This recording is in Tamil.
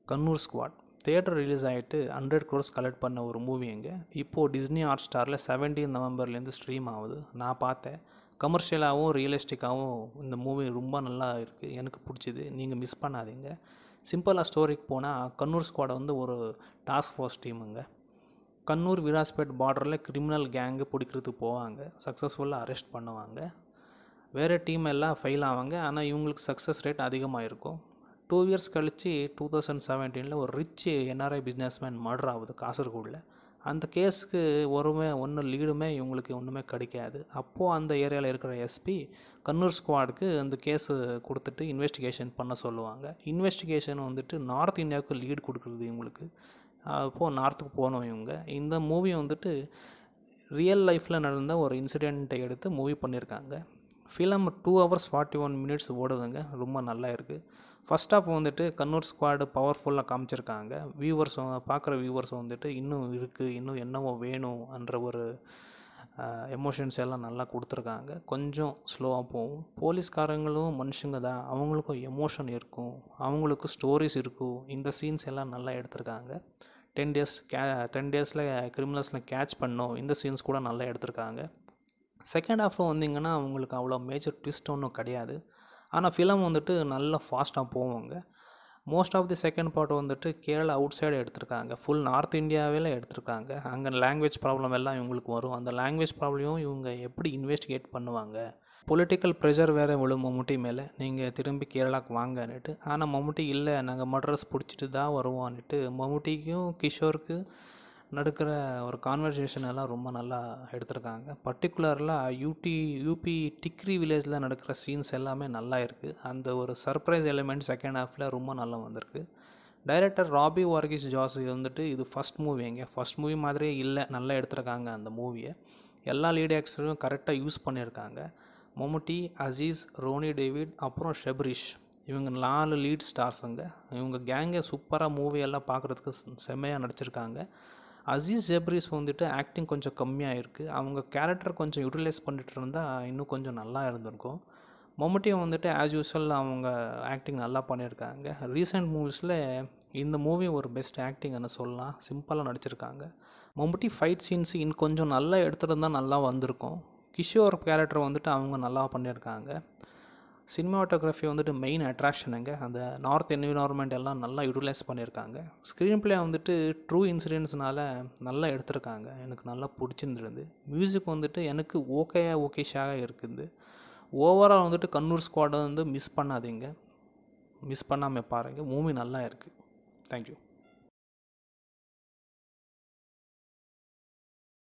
கண்ணூர் ஸ்குவாட் தியேட்டர் ரிலீஸ் ஆகிட்டு ஹண்ட்ரட் க்ரோர்ஸ் கலெக்ட் பண்ண ஒரு மூவிங்க இப்போது டிஸ்னி ஹாட் ஸ்டாரில் செவன்டீன் நவம்பர்லேருந்து ஸ்ட்ரீம் ஆகுது நான் பார்த்தேன் கமர்ஷியலாகவும் ரியலிஸ்டிக்காகவும் இந்த மூவி ரொம்ப நல்லா இருக்குது எனக்கு பிடிச்சிது நீங்கள் மிஸ் பண்ணாதீங்க சிம்பிளாக ஸ்டோரிக்கு போனால் கண்ணூர் ஸ்குவாட் வந்து ஒரு டாஸ்க் ஃபோர்ஸ் டீமுங்க கண்ணூர் விராஸ்பேட் பார்டரில் கிரிமினல் கேங்கு பிடிக்கிறதுக்கு போவாங்க சக்ஸஸ்ஃபுல்லாக அரெஸ்ட் பண்ணுவாங்க வேறு டீம் எல்லாம் ஃபெயில் ஆவாங்க ஆனால் இவங்களுக்கு சக்ஸஸ் ரேட் அதிகமாக இருக்கும் டூ இயர்ஸ் கழித்து டூ தௌசண்ட் செவன்டீனில் ஒரு ரிச் என்ஆர்ஐ பிஸ்னஸ்மேன் மர்டர் ஆகுது காசர்கோடில் அந்த கேஸுக்கு ஒருமே ஒன்றும் லீடுமே இவங்களுக்கு ஒன்றுமே கிடைக்காது அப்போது அந்த ஏரியாவில் இருக்கிற எஸ்பி கண்ணூர் ஸ்குவாடுக்கு அந்த கேஸு கொடுத்துட்டு இன்வெஸ்டிகேஷன் பண்ண சொல்லுவாங்க இன்வெஸ்டிகேஷன் வந்துட்டு நார்த் இந்தியாவுக்கு லீடு கொடுக்குறது இவங்களுக்கு அப்போது நார்த்துக்கு போகணும் இவங்க இந்த மூவி வந்துட்டு ரியல் லைஃப்பில் நடந்த ஒரு இன்சிடெண்ட்டை எடுத்து மூவி பண்ணியிருக்காங்க film two hours forty one minutes ஓடுதுங்க ரொம்ப நல்லா இருக்குது ஃபஸ்ட் ஆஃப் வந்துட்டு கண்ணூர் ஸ்குவாடு பவர்ஃபுல்லாக காமிச்சிருக்காங்க வியூவர்ஸ் பார்க்குற வியூவர்ஸ் வந்துட்டு இன்னும் இருக்குது இன்னும் என்னவோ வேணும் என்ற ஒரு எமோஷன்ஸ் எல்லாம் நல்லா கொடுத்துருக்காங்க கொஞ்சம் ஸ்லோவாக போகும் போலீஸ்காரங்களும் மனுஷங்க தான் அவங்களுக்கும் எமோஷன் இருக்கும் அவங்களுக்கும் ஸ்டோரிஸ் இருக்கும் இந்த சீன்ஸ் எல்லாம் நல்லா எடுத்திருக்காங்க டென் டேஸ் கே டென் டேஸில் கிரிமினல்ஸில் கேட்ச் பண்ணோம் இந்த சீன்ஸ் கூட நல்லா எடுத்திருக்காங்க செகண்ட் ஹாஃபில் வந்தீங்கன்னா அவங்களுக்கு அவ்வளோ மேஜர் ட்விஸ்ட் ஒன்றும் கிடையாது ஆனால் ஃபிலம் வந்துட்டு நல்லா ஃபாஸ்ட்டாக போவாங்க most of the second part வந்துட்டு கேரளா அவுட் சைடு எடுத்திருக்காங்க ஃபுல் நார்த் இந்தியாவில் எடுத்திருக்காங்க அங்கே லாங்குவேஜ் ப்ராப்ளம் எல்லாம் இவங்களுக்கு வரும் அந்த லாங்குவேஜ் ப்ராப்ளமும் இவங்க எப்படி இன்வெஸ்டிகேட் பண்ணுவாங்க பொலிட்டிக்கல் ப்ரெஷர் வேறு விழும் மம்முட்டி மேலே நீங்கள் திரும்பி கேரளாக்கு வாங்கன்னுட்டு ஆனால் மம்முட்டி இல்லை நாங்கள் மட்ரஸ் பிடிச்சிட்டு தான் வருவோன்னுட்டு மம்முட்டிக்கும் கிஷோருக்கு நடக்கிற ஒரு கான்வர்சேஷன் எல்லாம் ரொம்ப நல்லா எடுத்திருக்காங்க பர்டிகுலரில் யூடி யூபி டிக்ரி வில்லேஜில் நடக்கிற சீன்ஸ் எல்லாமே நல்லா இருக்குது அந்த ஒரு சர்ப்ரைஸ் எலிமெண்ட் செகண்ட் ஹாஃபில் ரொம்ப நல்லா வந்திருக்கு டைரக்டர் ராபி வார்கிஸ் ஜாஸ் வந்துட்டு இது ஃபஸ்ட் மூவிங்க ஃபஸ்ட் மூவி மாதிரியே இல்லை நல்லா எடுத்திருக்காங்க அந்த மூவியை எல்லா லீட் ஆக்டரும் கரெக்டாக யூஸ் பண்ணியிருக்காங்க மொமுட்டி அசீஸ் ரோனி டேவிட் அப்புறம் ஷெப்ரிஷ் இவங்க நாலு லீட் ஸ்டார்ஸுங்க இவங்க கேங்கை சூப்பராக மூவி எல்லாம் பார்க்குறதுக்கு செம்மையாக நடிச்சிருக்காங்க அசீஸ் ஜெப்ரிஸ் வந்துட்டு ஆக்டிங் கொஞ்சம் கம்மியாக இருக்குது அவங்க கேரக்டர் கொஞ்சம் யூட்டிலைஸ் பண்ணிட்டு இருந்தால் இன்னும் கொஞ்சம் நல்லா இருந்திருக்கும் மம்முட்டியும் வந்துட்டு ஆஸ் யூஸ்வல் அவங்க ஆக்டிங் நல்லா பண்ணியிருக்காங்க ரீசெண்ட் மூவிஸில் இந்த மூவி ஒரு பெஸ்ட் ஆக்டிங்னு சொல்லலாம் சிம்பிளாக நடிச்சிருக்காங்க மம்முட்டி ஃபைட் சீன்ஸ் இன்னும் கொஞ்சம் நல்லா எடுத்துருந்தால் நல்லா வந்திருக்கும் கிஷோர் கேரக்டர் வந்துட்டு அவங்க நல்லா பண்ணியிருக்காங்க சினிமாட்டோகிராஃபி வந்துட்டு மெயின் அட்ராக்ஷனுங்க அந்த நார்த் என்விரான்மெண்ட் எல்லாம் நல்லா யூட்டிலைஸ் பண்ணியிருக்காங்க ஸ்க்ரீன் பிளே வந்துட்டு ட்ரூ இன்சிடென்ட்ஸ்னால நல்லா எடுத்திருக்காங்க எனக்கு நல்லா பிடிச்சிருந்துருந்து மியூசிக் வந்துட்டு எனக்கு ஓகே ஓகேஷாக இருக்குது ஓவரால் வந்துட்டு கண்ணூர் ஸ்குவாடை வந்து மிஸ் பண்ணாதீங்க மிஸ் பண்ணாமல் பாருங்கள் மூவி நல்லா இருக்குது தேங்க்யூ